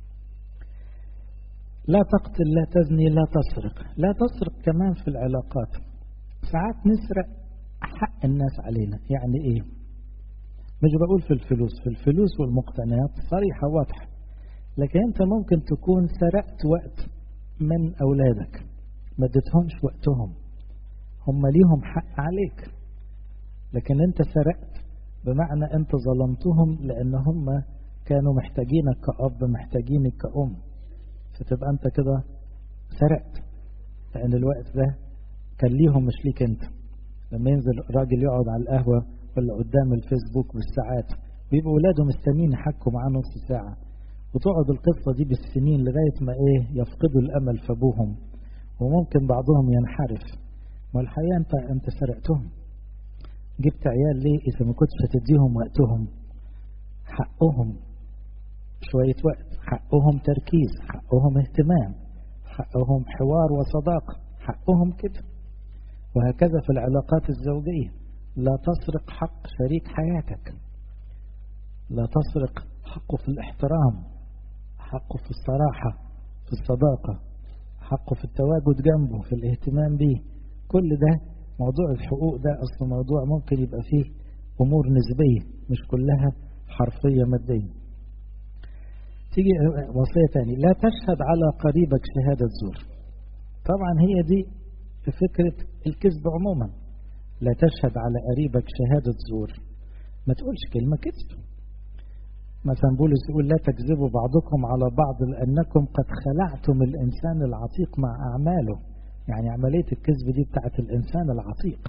لا تقتل لا تزني لا تسرق لا تسرق كمان في العلاقات ساعات نسرق حق الناس علينا يعني ايه مش بقول في الفلوس في الفلوس والمقتنيات صريحة واضحة لكن انت ممكن تكون سرقت وقت من أولادك ما اديتهمش وقتهم هم ليهم حق عليك لكن انت سرقت بمعنى انت ظلمتهم لان هم كانوا محتاجينك كأب محتاجينك كأم فتبقى انت كده سرقت لان الوقت ده كان ليهم مش ليك انت لما ينزل راجل يقعد على القهوة ولا قدام الفيسبوك بالساعات ويبقوا ولاده مستنيين يحكوا معاه نص ساعة وتقعد القصة دي بالسنين لغاية ما ايه يفقدوا الأمل في أبوهم وممكن بعضهم ينحرف ما الحقيقة أنت أنت سرقتهم جبت عيال ليه إذا ما كنتش هتديهم وقتهم حقهم شوية وقت حقهم تركيز حقهم اهتمام حقهم حوار وصداقة حقهم كده وهكذا في العلاقات الزوجية لا تسرق حق شريك حياتك لا تسرق حقه في الاحترام حقه في الصراحة في الصداقة حقه في التواجد جنبه في الاهتمام بيه كل ده موضوع الحقوق ده أصل موضوع ممكن يبقى فيه أمور نسبية مش كلها حرفية مادية تيجي وصية تاني لا تشهد على قريبك شهادة زور طبعا هي دي فكرة الكذب عموما لا تشهد على قريبك شهادة زور ما تقولش كلمة كذب مثلا بولس يقول لا تكذبوا بعضكم على بعض لأنكم قد خلعتم الإنسان العتيق مع أعماله يعني عملية الكذب دي بتاعت الإنسان العتيق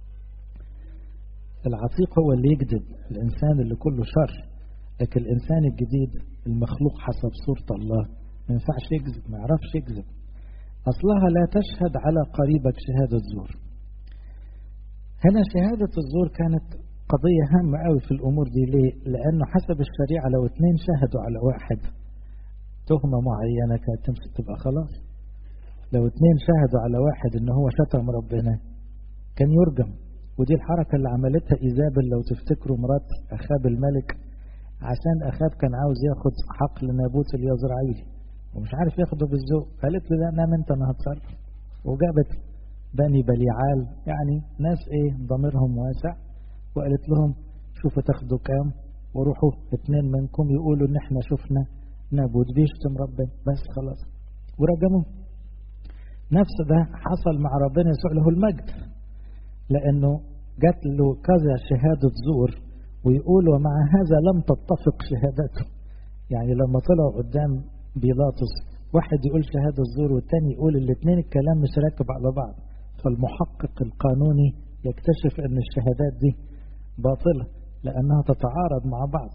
العتيق هو اللي يكذب الإنسان اللي كله شر لكن الإنسان الجديد المخلوق حسب صورة الله ما ينفعش يكذب ما يعرفش يكذب أصلها لا تشهد على قريبك شهادة زور هنا شهادة الزور كانت قضية هامة قوي في الأمور دي ليه؟ لأنه حسب الشريعة لو اتنين شهدوا على واحد تهمة معينة كانت تمسك تبقى خلاص لو اتنين شهدوا على واحد ان هو شتم ربنا كان يرجم ودي الحركة اللي عملتها إيزابل لو تفتكروا مرات أخاب الملك عشان أخاب كان عاوز ياخد حقل نابوت اليزرعيلي ومش عارف ياخده بالذوق قالت له لا نام انت انا هتصرف وجابت بني بليعال يعني ناس ايه ضميرهم واسع وقالت لهم شوفوا تاخدوا كام وروحوا اتنين منكم يقولوا ان احنا شفنا نابوت بيشتم ربنا بس خلاص ورجموه نفس ده حصل مع ربنا يسوع له المجد لانه جات له كذا شهادة زور ويقول ومع هذا لم تتفق شهادته يعني لما طلعوا قدام بيلاطس واحد يقول شهادة الزور والتاني يقول الاثنين الكلام مش راكب على بعض فالمحقق القانوني يكتشف ان الشهادات دي باطلة لأنها تتعارض مع بعض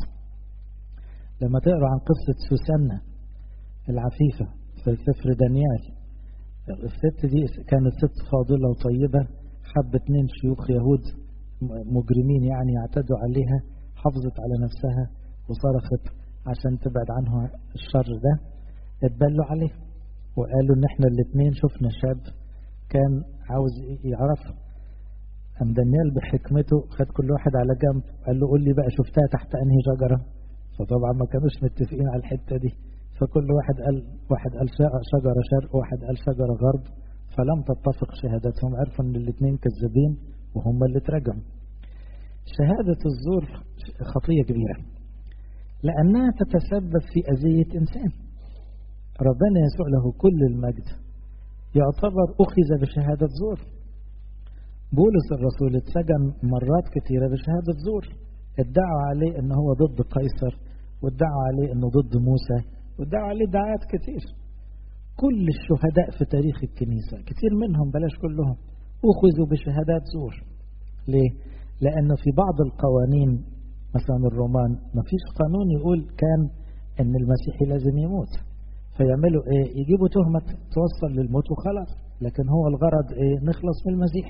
لما تقرأ عن قصة سوسنة العفيفة في سفر دانيال الست دي كانت ست فاضلة وطيبة حب اتنين شيوخ يهود مجرمين يعني يعتدوا عليها حافظت على نفسها وصرخت عشان تبعد عنها الشر ده اتبلوا عليه وقالوا ان احنا الاثنين شفنا شاب كان عاوز يعرف أم دانيال بحكمته خد كل واحد على جنب قال له قول لي بقى شفتها تحت انهي شجرة فطبعا ما كانوش متفقين على الحتة دي فكل واحد قال واحد قال شجرة شرق واحد قال شجرة غرب فلم تتفق شهادتهم عرفوا ان الاثنين كذابين وهم اللي اترجموا شهادة الزور خطية كبيرة لأنها تتسبب في أذية إنسان ربنا يسوع له كل المجد يعتبر أخذ بشهادة زور بولس الرسول اتسجن مرات كثيرة بشهادة زور ادعوا عليه ان هو ضد قيصر وادعوا عليه انه ضد موسى وادعوا عليه دعايات كتير كل الشهداء في تاريخ الكنيسة كتير منهم بلاش كلهم أخذوا بشهادات زور ليه؟ لأنه في بعض القوانين مثلا الرومان ما فيش قانون يقول كان ان المسيحي لازم يموت فيعملوا ايه يجيبوا تهمة توصل للموت وخلاص لكن هو الغرض ايه نخلص من المسيح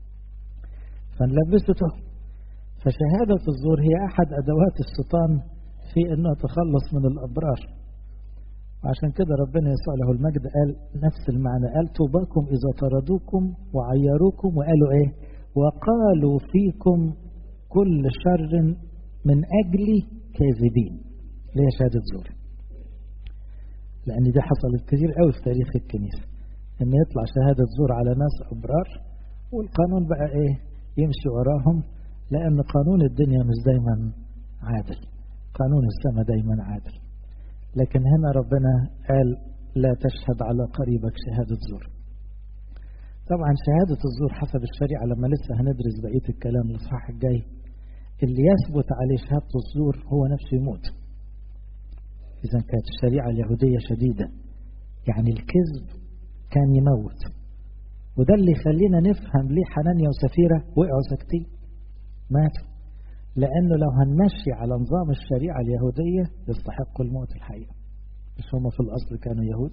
فنلبسه تهمة فشهادة الزور هي أحد أدوات الشيطان في أنه تخلص من الأبرار وعشان كده ربنا يسوع له المجد قال نفس المعنى قال توباكم إذا طردوكم وعيروكم وقالوا إيه وقالوا فيكم كل شر من أجل كاذبين ليه شهادة زور لأن دي حصلت كتير قوي في تاريخ الكنيسة إن يطلع شهادة زور على ناس أبرار والقانون بقى إيه يمشي وراهم لأن قانون الدنيا مش دايما عادل قانون السماء دايما عادل لكن هنا ربنا قال لا تشهد على قريبك شهادة زور طبعا شهادة الزور حسب الشريعة لما لسه هندرس بقية الكلام الإصحاح الجاي اللي يثبت عليه شهادة الزور هو نفسه يموت إذا كانت الشريعة اليهودية شديدة يعني الكذب كان يموت وده اللي يخلينا نفهم ليه حنانيا وسفيرة وقعوا ساكتين ماتوا لأنه لو هنمشي على نظام الشريعة اليهودية يستحقوا الموت الحقيقة مش هم في الأصل كانوا يهود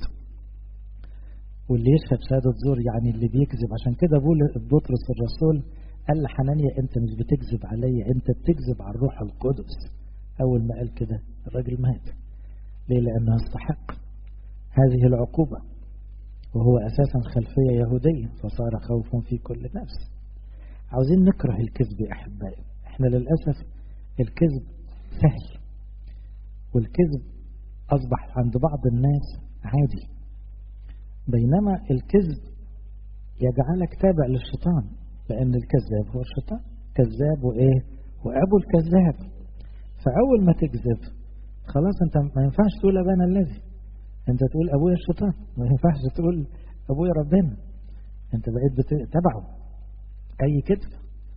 واللي يشهد شهادة زور يعني اللي بيكذب عشان كده بقول بطرس الرسول قال لحنانيا انت مش بتكذب عليا انت بتكذب على الروح القدس اول ما قال كده الراجل مات ليه لانه يستحق هذه العقوبة وهو اساسا خلفية يهودية فصار خوف في كل نفس عاوزين نكره الكذب يا احبائي احنا للأسف الكذب سهل والكذب اصبح عند بعض الناس عادي بينما الكذب يجعلك تابع للشيطان لأن الكذاب هو الشيطان كذاب وإيه وأبو الكذاب فأول ما تكذب خلاص أنت ما ينفعش تقول أبانا الذي أنت تقول أبويا الشيطان ما ينفعش تقول أبويا ربنا أنت بقيت بتتبعه أي كذب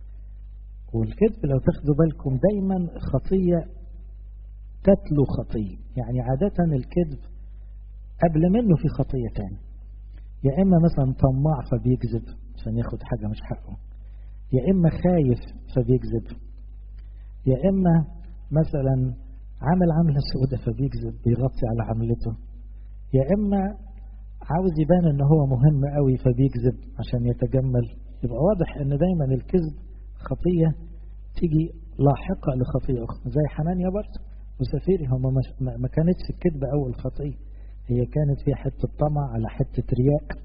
والكذب لو تاخدوا بالكم دايما خطية تتلو خطية يعني عادة الكذب قبل منه في خطية تاني يا إما مثلا طماع فبيكذب عشان ياخد حاجة مش حقه يا إما خايف فبيكذب يا إما مثلا عامل عملة سودة فبيكذب بيغطي على عملته يا إما عاوز يبان ان هو مهم قوي فبيكذب عشان يتجمل يبقى واضح ان دايما الكذب خطية تيجي لاحقة لخطية أخرى زي حنانيا برضه وسفيري هم ما كانتش الكذب أول خطية هي كانت فيها حتة طمع على حتة رياء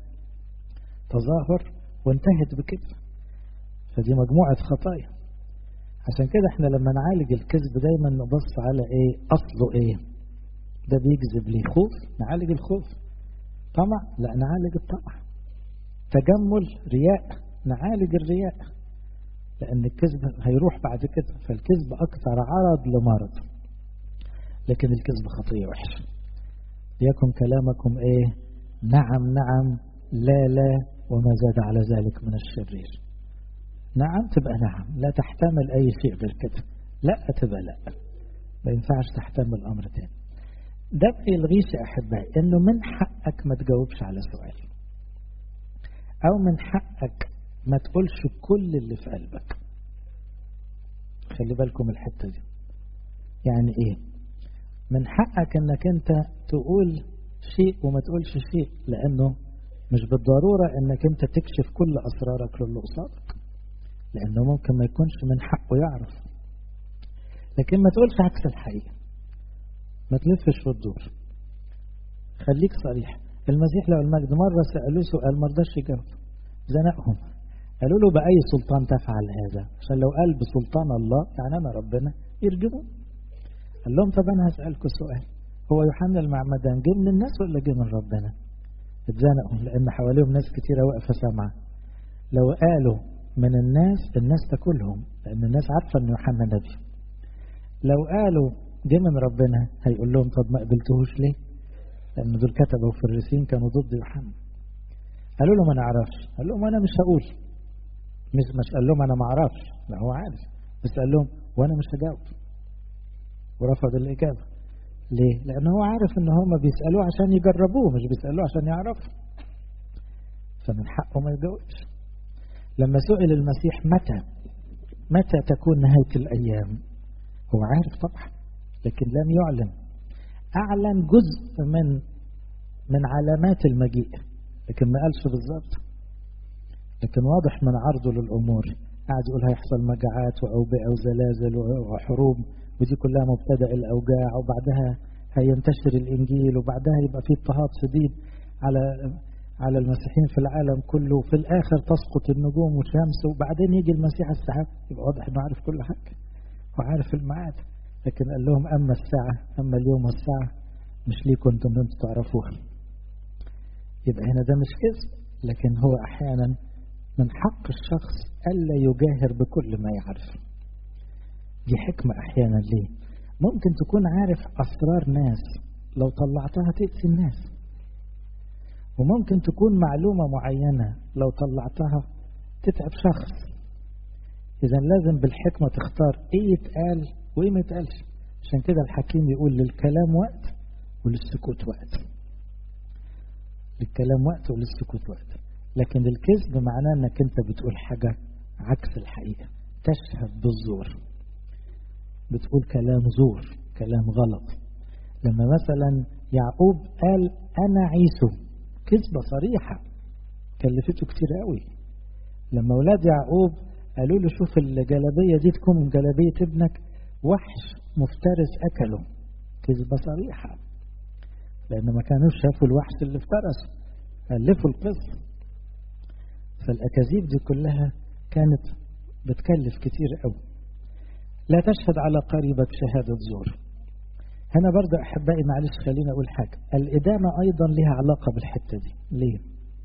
تظاهر وانتهت بكذب فدي مجموعة خطايا عشان كده احنا لما نعالج الكذب دايما نبص على ايه اصله ايه ده بيكذب ليه خوف نعالج الخوف طمع لا نعالج الطمع تجمل رياء نعالج الرياء لان الكذب هيروح بعد كده فالكذب اكثر عرض لمرض لكن الكذب خطية وحشة يكن كلامكم ايه نعم نعم لا لا وما زاد على ذلك من الشرير نعم تبقى نعم لا تحتمل أي شيء غير كده لا تبقى لا ما ينفعش تحتمل أمر تاني ده ما يلغيش يا أحبائي إنه من حقك ما تجاوبش على سؤال أو من حقك ما تقولش كل اللي في قلبك خلي بالكم الحتة دي يعني إيه من حقك إنك أنت تقول شيء وما تقولش شيء لأنه مش بالضرورة إنك أنت تكشف كل أسرارك للي قصادك لأنه ممكن ما يكونش من حقه يعرف لكن ما تقولش عكس الحقيقة ما تلفش في الدور خليك صريح المسيح لو المجد مرة سألوه سؤال ما رضاش يجاوب زنقهم قالوا له بأي سلطان تفعل هذا عشان لو قال بسلطان الله يعني أنا ربنا يرجموا قال لهم طب أنا هسألكم سؤال هو يوحنا المعمدان جه من الناس ولا جه من ربنا اتزنقوا لأن حواليهم ناس كتيرة واقفة سامعة لو قالوا من الناس الناس تاكلهم لأن الناس عارفة أن يوحنا نبي لو قالوا جه من ربنا هيقول لهم طب ما قبلتهوش ليه لأن دول كتبوا وفريسين كانوا ضد يوحنا قالوا له ما نعرفش قال لهم أنا مش هقول مش مش قال لهم أنا ما أعرفش لا هو عارف بس قال لهم وأنا مش هجاوب ورفض الإجابة ليه؟ لأن هو عارف إن هم بيسألوه عشان يجربوه مش بيسألوه عشان يعرفوا فمن حقه ما يجاوبش لما سئل المسيح متى متى تكون نهاية الأيام هو عارف طبعا لكن لم يعلن أعلن جزء من من علامات المجيء لكن ما قالش بالظبط لكن واضح من عرضه للأمور قاعد يقول هيحصل مجاعات وأوبئة وزلازل وحروب ودي كلها مبتدأ الأوجاع وبعدها هينتشر الإنجيل وبعدها يبقى في اضطهاد شديد على على المسيحيين في العالم كله وفي الآخر تسقط النجوم والشمس وبعدين يجي المسيح السحاب يبقى واضح إنه عارف كل حاجة وعارف الميعاد لكن قال لهم أما الساعة أما اليوم والساعة مش ليكم أنتم أنتم تعرفوها يبقى هنا ده مش كذب لكن هو أحيانا من حق الشخص ألا يجاهر بكل ما يعرف دي حكمة أحيانا ليه ممكن تكون عارف أسرار ناس لو طلعتها تأذي الناس وممكن تكون معلومة معينة لو طلعتها تتعب شخص إذا لازم بالحكمة تختار إيه يتقال وإيه ما يتقالش عشان كده الحكيم يقول للكلام وقت وللسكوت وقت للكلام وقت وللسكوت وقت لكن الكذب معناه انك انت بتقول حاجة عكس الحقيقة تشهد بالزور بتقول كلام زور كلام غلط لما مثلا يعقوب قال انا عيسو كذبة صريحة كلفته كتير قوي لما اولاد يعقوب قالوا له شوف الجلابية دي تكون من جلابية ابنك وحش مفترس أكله كذبة صريحة لأن ما كانوش شافوا الوحش اللي افترسه ألفوا القصة فالأكاذيب دي كلها كانت بتكلف كتير قوي لا تشهد على قريبك شهادة زور هنا برضه أحبائي معلش خليني أقول حاجة الإدانة أيضا لها علاقة بالحتة دي ليه؟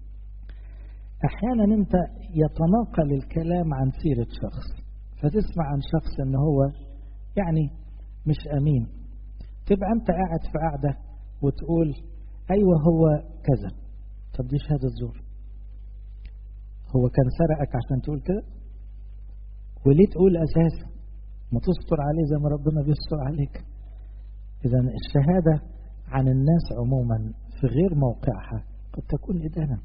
أحيانا أنت يتناقل الكلام عن سيرة شخص فتسمع عن شخص أن هو يعني مش أمين تبقى أنت قاعد في قاعدة وتقول أيوة هو كذا طب دي شهادة زور هو كان سرقك عشان تقول كده وليه تقول أساسا ما تستر عليه زي ما ربنا بيستر عليك إذا الشهادة عن الناس عموما في غير موقعها قد تكون إدانة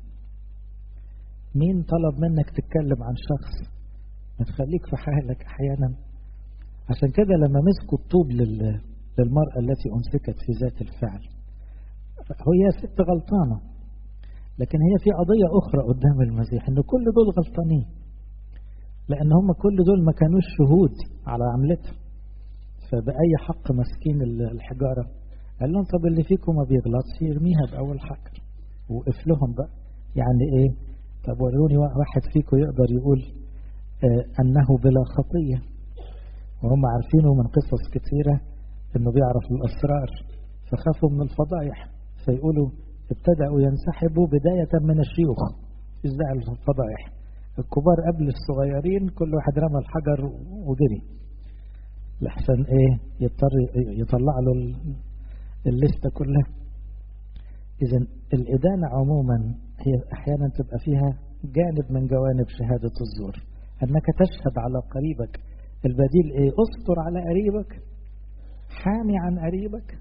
مين طلب منك تتكلم عن شخص ما تخليك في حالك أحيانا عشان كده لما مسكوا الطوب للمرأة التي أمسكت في ذات الفعل هي ست غلطانة لكن هي في قضية أخرى قدام المسيح إن كل دول غلطانين لأن هم كل دول ما كانوش شهود على عملتها فبأي حق ماسكين الحجارة قال لهم طب اللي فيكم ما بيغلطش يرميها بأول حجر وقف لهم بقى يعني إيه طب وروني واحد فيكم يقدر يقول آه أنه بلا خطية وهم عارفينه من قصص كثيرة أنه بيعرف الأسرار فخافوا من الفضايح فيقولوا ابتدأوا ينسحبوا بداية من الشيوخ ازاي الفضائح الكبار قبل الصغيرين كل واحد رمى الحجر وجري لحسن ايه يضطر يطلع له الليسته كلها اذا الادانه عموما هي احيانا تبقى فيها جانب من جوانب شهاده الزور انك تشهد على قريبك البديل ايه استر على قريبك حامي عن قريبك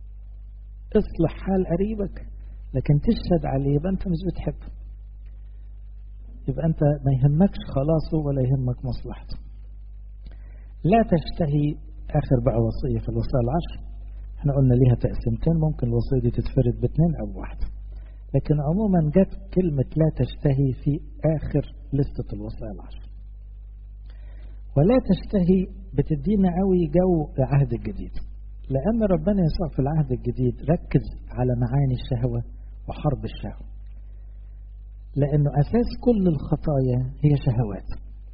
اصلح حال قريبك لكن تشهد عليه يبقى انت مش بتحبه يبقى انت ما يهمكش خلاصه ولا يهمك مصلحته لا تشتهي اخر بقى وصيه في الوصايا العشر احنا قلنا ليها تقسيمتين ممكن الوصيه دي تتفرد باثنين او واحده لكن عموما جت كلمه لا تشتهي في اخر لسته الوصايا العشر ولا تشتهي بتدينا قوي جو العهد الجديد لأن ربنا يسوع في العهد الجديد ركز على معاني الشهوة وحرب الشهوة لأنه أساس كل الخطايا هي شهوات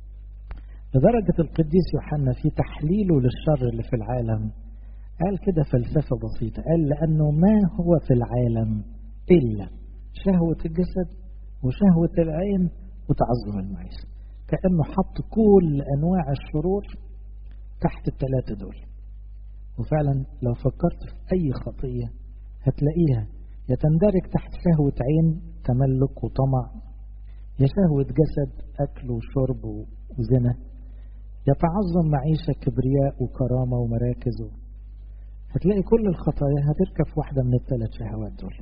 لدرجة القديس يوحنا في تحليله للشر اللي في العالم قال كده فلسفة بسيطة قال لأنه ما هو في العالم إلا شهوة الجسد وشهوة العين وتعظم المعيشة كأنه حط كل أنواع الشرور تحت الثلاثة دول وفعلا لو فكرت في أي خطية هتلاقيها يتندرج تحت شهوة عين تملك وطمع يا شهوة جسد أكل وشرب وزنا يتعظم معيشة كبرياء وكرامة ومراكز هتلاقي كل الخطايا هتركب في واحدة من الثلاث شهوات دول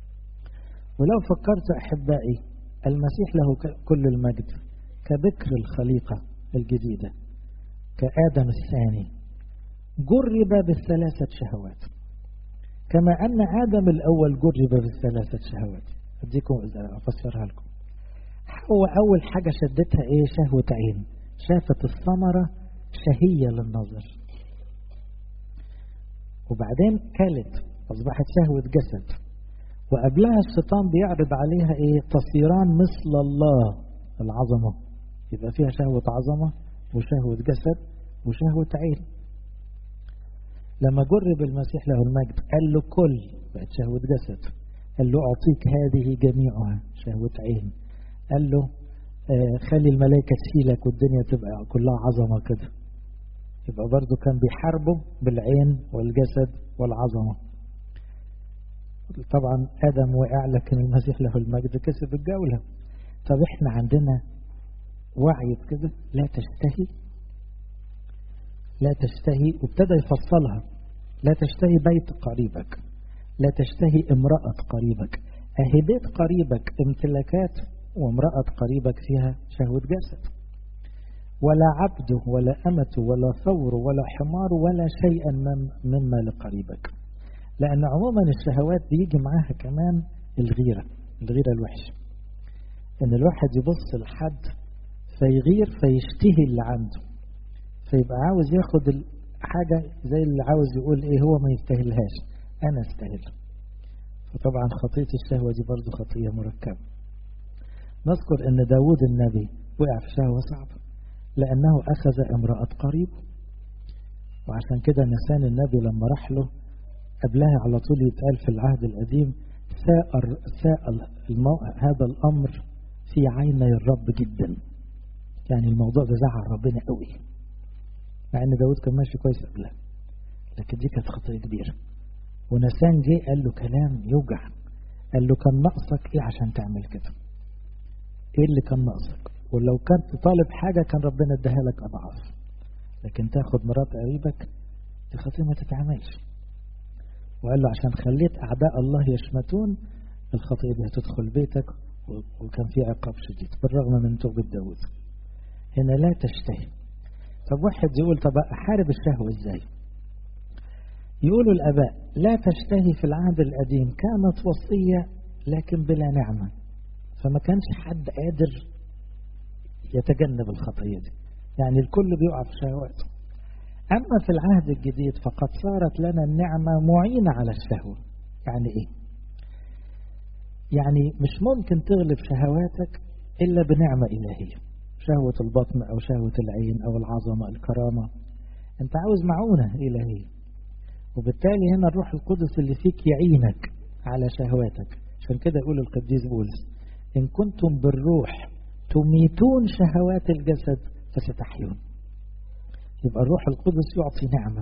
ولو فكرت أحبائي المسيح له كل المجد كبكر الخليقة الجديدة كآدم الثاني جرب بالثلاثة شهوات كما أن آدم الأول جرب بالثلاثة شهوات أديكم أفسرها لكم هو أول حاجة شدتها إيه شهوة عين شافت الثمرة شهية للنظر وبعدين كلت أصبحت شهوة جسد وقبلها الشيطان بيعرض عليها إيه تصيران مثل الله العظمة يبقى فيها شهوة عظمة وشهوة جسد وشهوة عين لما جرب المسيح له المجد قال له كل بقت شهوة جسد قال له أعطيك هذه جميعها شهوة عين قال له آه خلي الملائكة تشيلك والدنيا تبقى كلها عظمة كده يبقى برضه كان بيحاربه بالعين والجسد والعظمة طبعا آدم وقع لكن المسيح له المجد كسب الجولة طب احنا عندنا وعي كده لا تشتهي لا تشتهي وابتدى يفصلها لا تشتهي بيت قريبك لا تشتهي امرأة قريبك أهي بيت قريبك امتلاكات وامرأة قريبك فيها شهوة جسد ولا عبده ولا أمته ولا ثور ولا حمار ولا شيئا مما لقريبك لأن عموما الشهوات بيجي معاها كمان الغيرة الغيرة الوحشة إن الواحد يبص لحد فيغير فيشتهي اللي عنده فيبقى عاوز ياخد حاجة زي اللي عاوز يقول ايه هو ما يستاهلهاش انا استاهل فطبعا خطية الشهوة دي برضو خطية مركبة نذكر ان داود النبي وقع في شهوة صعبة لانه اخذ امرأة قريب وعشان كده نسان النبي لما راح له قبلها على طول يتقال في العهد القديم ساء ساء المو... هذا الأمر في عيني الرب جدا يعني الموضوع ده زعل ربنا قوي مع ان داود كان ماشي كويس قبلها لكن دي كانت خطية كبيرة ونسان جه قال له كلام يوجع قال له كان ناقصك ايه عشان تعمل كده ايه اللي كان ناقصك ولو كنت طالب حاجة كان ربنا اداها لك اضعاف لكن تاخد مرات قريبك دي خطية ما تتعملش وقال له عشان خليت اعداء الله يشمتون الخطية دي هتدخل بيتك وكان في عقاب شديد بالرغم من توبة داود هنا لا تشتهي طب واحد يقول طب احارب الشهوة ازاي يقولوا الاباء لا تشتهي في العهد القديم كانت وصية لكن بلا نعمة فما كانش حد قادر يتجنب الخطية دي يعني الكل بيقع في شهواته أما في العهد الجديد فقد صارت لنا النعمة معينة على الشهوة يعني إيه يعني مش ممكن تغلب شهواتك إلا بنعمة إلهية شهوة البطن أو شهوة العين أو العظمة الكرامة أنت عاوز معونة إلهية وبالتالي هنا الروح القدس اللي فيك يعينك على شهواتك عشان كده يقول القديس بولس إن كنتم بالروح تميتون شهوات الجسد فستحيون يبقى الروح القدس يعطي نعمة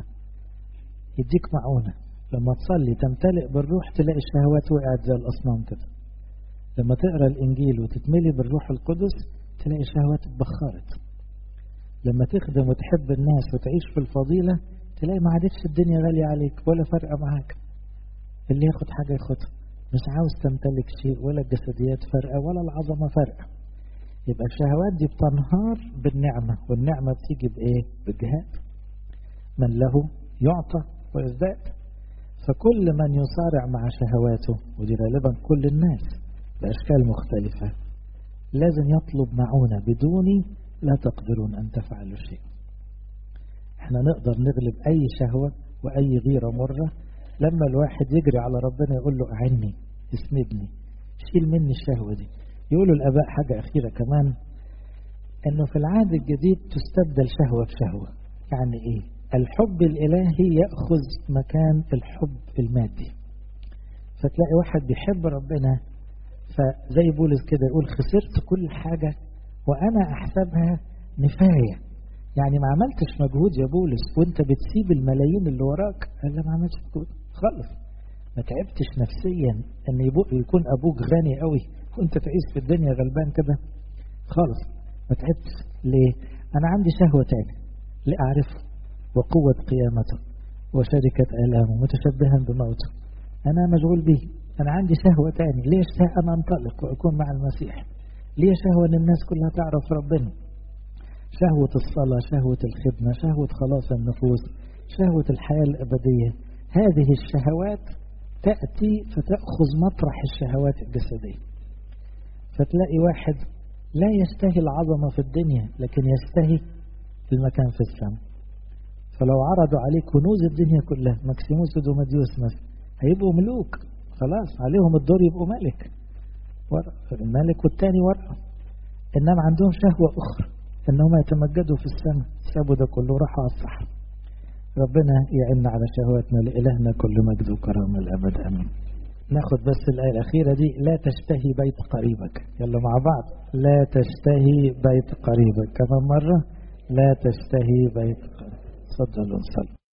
يديك معونة لما تصلي تمتلئ بالروح تلاقي الشهوات وقعت زي الأصنام كده لما تقرأ الإنجيل وتتملي بالروح القدس تلاقي الشهوات اتبخرت لما تخدم وتحب الناس وتعيش في الفضيلة تلاقي ما عادتش الدنيا غالية عليك ولا فارقة معاك اللي ياخد حاجة ياخدها مش عاوز تمتلك شيء ولا الجسديات فارقة ولا العظمة فارقة يبقى الشهوات دي بتنهار بالنعمة والنعمة بتيجي بإيه؟ بالجهاد من له يعطى ويزداد فكل من يصارع مع شهواته ودي غالبا كل الناس بأشكال مختلفة لازم يطلب معونة بدوني لا تقدرون أن تفعلوا شيء احنا نقدر نغلب أي شهوة وأي غيرة مرة لما الواحد يجري على ربنا يقول له أعني اسندني شيل مني الشهوة دي يقولوا الآباء حاجة أخيرة كمان أنه في العهد الجديد تستبدل شهوة بشهوة يعني إيه الحب الإلهي يأخذ مكان الحب المادي فتلاقي واحد بيحب ربنا فزي بولس كده يقول خسرت كل حاجة وأنا أحسبها نفاية يعني ما عملتش مجهود يا بولس وانت بتسيب الملايين اللي وراك قال لا ما عملتش مجهود خالص ما تعبتش نفسيا ان يكون ابوك غني قوي وانت تعيش في الدنيا غلبان كده خالص ما تعبتش ليه انا عندي شهوة تاني لأعرفه وقوة قيامته وشركة آلامه متشبها بموته أنا مشغول به أنا عندي شهوة تاني ليش أنا أنطلق وأكون مع المسيح ليه شهوة أن الناس كلها تعرف ربنا شهوة الصلاة شهوة الخدمة شهوة خلاص النفوس شهوة الحياة الأبدية هذه الشهوات تأتي فتأخذ مطرح الشهوات الجسدية فتلاقي واحد لا يستهي العظمة في الدنيا لكن يستهي المكان في السماء فلو عرضوا عليه كنوز الدنيا كلها ماكسيموس ودوماديوس مثلا هيبقوا ملوك خلاص عليهم الدور يبقوا ملك الملك والتاني ورقة إنما عندهم شهوة أخرى إنهم يتمجدوا في السماء سابوا ده كله راحوا على الصحراء ربنا يعيننا على شهواتنا لإلهنا كل مجد وكرامة الأبد أمين ناخد بس الآية الأخيرة دي لا تشتهي بيت قريبك يلا مع بعض لا تشتهي بيت قريبك كمان مرة لا تشتهي بيت قريبك تفضلوا نصلي